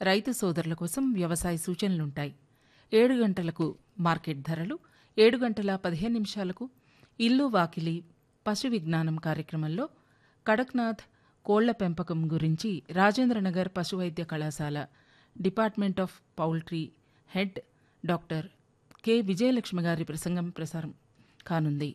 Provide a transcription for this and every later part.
రైతు సోదరుల కోసం వ్యవసాయ సూచనలుంటాయి ఏడు గంటలకు మార్కెట్ ధరలు ఏడు గంటల పదిహేను నిమిషాలకు ఇల్లు వాకిలి పశు విజ్ఞానం కార్యక్రమంలో కడక్నాథ్ కోళ్ల పెంపకం గురించి రాజేంద్రనగర్ పశు వైద్య కళాశాల department of poultry head doctor K Vijayalakshmi గారి ప్రసంగం ప్రసారం కానుంది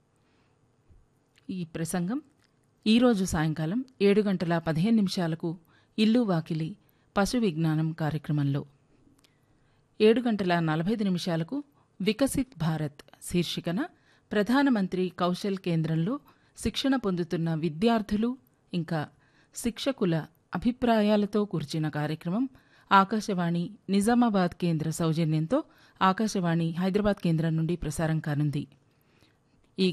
ఈ ప్రసంగం ఈరోజు సాయంకాలం ఏడు గంటల పదిహేను నిమిషాలకు ఇల్లు వాకిలి పశు విజ్ఞానం కార్యక్రమంలో ఏడు గంటల నలభై ఐదు నిమిషాలకు వికసిత్ భారత్ శీర్షికన ప్రధానమంత్రి కౌశల్ కేంద్రంలో శిక్షణ పొందుతున్న విద్యార్థులు ఇంకా శిక్షకుల అభిప్రాయాలతో కూర్చిన కార్యక్రమం ఆకాశవాణి నిజామాబాద్ కేంద్ర సౌజన్యంతో ఆకాశవాణి హైదరాబాద్ కేంద్రం నుండి ప్రసారం కానుంది ఈ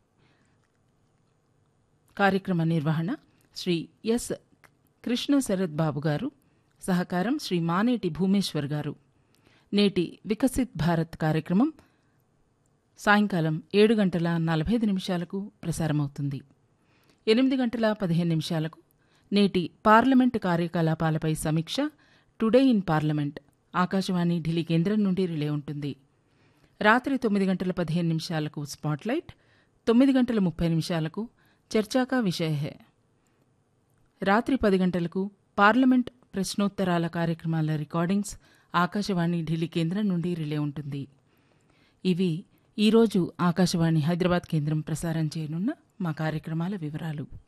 కార్యక్రమ నిర్వహణ శ్రీ ఎస్ కృష్ణ శరత్ బాబు గారు సహకారం శ్రీ మానేటి భూమేశ్వర్ గారు నేటి వికసిత్ భారత్ కార్యక్రమం సాయంకాలం ఏడు గంటల నలభై ఐదు నిమిషాలకు ప్రసారమవుతుంది ఎనిమిది గంటల పదిహేను నిమిషాలకు నేటి పార్లమెంటు కార్యకలాపాలపై సమీక్ష today in parliament Akashvani Delhi కేంద్రం నుండి రిలే ఉంటుంది రాత్రి తొమ్మిది గంటల పదిహేను నిమిషాలకు స్పాట్లైట్ తొమ్మిది గంటల ముప్పై నిమిషాలకు చర్చాకా విషయ హే రాత్రి పది గంటలకు పార్లమెంట్ ప్రశ్నోత్తరాల కార్యక్రమాల రికార్డింగ్స్ ఆకాశవాణి ఢిల్లీ కేంద్రం నుండి రిలే ఉంటుంది ఇవి ఈరోజు ఆకాశవాణి హైదరాబాద్ కేంద్రం ప్రసారం చేయనున్న మా కార్యక్రమాల వివరాలు